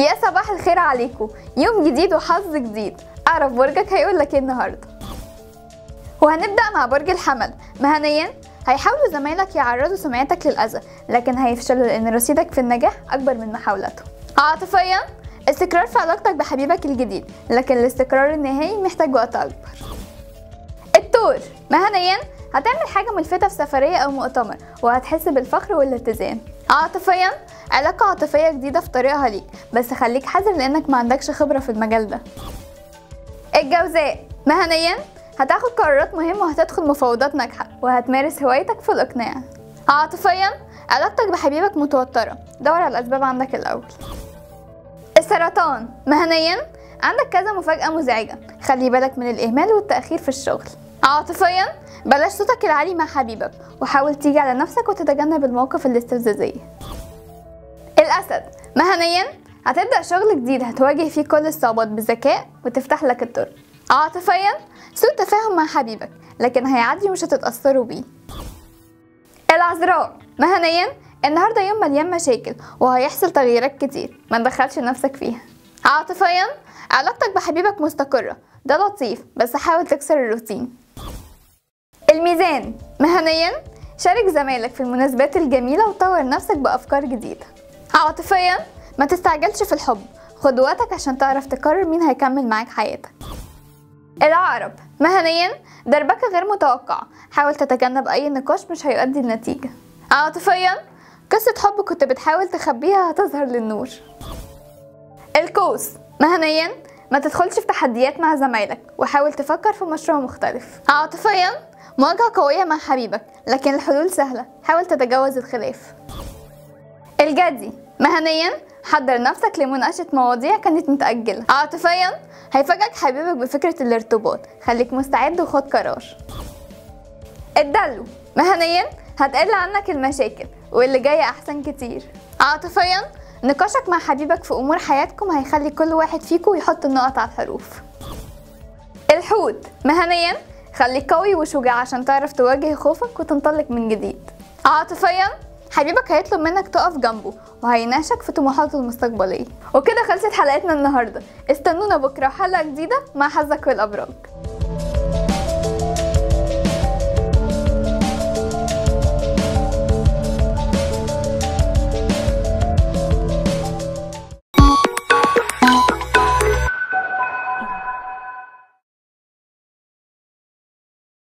يا صباح الخير عليكم يوم جديد وحظ جديد اعرف برجك هيقول لك ايه النهارده وهنبدا مع برج الحمل مهنيا هيحاولوا زمايلك يعرضوا سمعتك للاذى لكن هيفشلوا لان رصيدك في النجاح اكبر من محاولاتهم عاطفيا استقرار في علاقتك بحبيبك الجديد لكن الاستقرار النهائي محتاج وقت اكبر الثور مهنيا هتعمل حاجة ملفتة في سفرية أو مؤتمر وهتحس بالفخر والاتزان عاطفيا علاقة عاطفية جديدة في طريقها ليك بس خليك حذر لأنك ما عندكش خبرة في المجال ده الجوزاء مهنيا هتاخد قرارات مهمة وهتدخل مفاوضات ناجحة وهتمارس هوايتك في الإقناع عاطفيا علاقتك بحبيبك متوترة دور على الأسباب عندك الأول السرطان مهنيا عندك كذا مفاجأة مزعجة خلي بالك من الإهمال والتأخير في الشغل عاطفيا بلاش صوتك العالي مع حبيبك وحاول تيجي على نفسك وتتجنب المواقف الاستفزازية الأسد مهنيا هتبدأ شغل جديد هتواجه فيه كل الصعوبات بذكاء وتفتح لك الطرق عاطفيا سوء تفاهم مع حبيبك لكن هيعدي ومش هتتأثروا بيه العذراء مهنيا النهاردة يوم مليان مشاكل وهيحصل تغييرات كتير ما تدخلش نفسك فيها عاطفيا علاقتك بحبيبك مستقرة ده لطيف بس حاول تكسر الروتين الميزان مهنيا شارك زمايلك في المناسبات الجميلة وطور نفسك بأفكار جديدة عاطفيا ما تستعجلش في الحب خد وقتك عشان تعرف تقرر مين هيكمل معاك حياتك العقرب مهنيا دربكة غير متوقعة حاول تتجنب أي نقاش مش هيؤدي لنتيجة عاطفيا قصة حب كنت بتحاول تخبيها هتظهر للنور القوس مهنيا ما تدخلش في تحديات مع زمايلك وحاول تفكر في مشروع مختلف عاطفيا مواجهة قوية مع حبيبك لكن الحلول سهلة حاول تتجاوز الخلاف الجدي مهنيا حضر نفسك لمناقشة مواضيع كانت متأجلة عاطفيا هيفاجئك حبيبك بفكرة الارتباط خليك مستعد وخد قرار الدلو مهنيا هتقل عنك المشاكل واللي جاية أحسن كتير عاطفيا نقاشك مع حبيبك في أمور حياتكم هيخلي كل واحد فيكم يحط النقط على الحروف الحوت مهنيا خليك قوي وشجاع عشان تعرف تواجه خوفك وتنطلق من جديد عاطفيا حبيبك هيطلب منك تقف جنبه وهيناقشك في طموحاته المستقبلية وكده خلصت حلقتنا النهاردة استنونا بكرة حلقة جديدة مع حظك والأبراج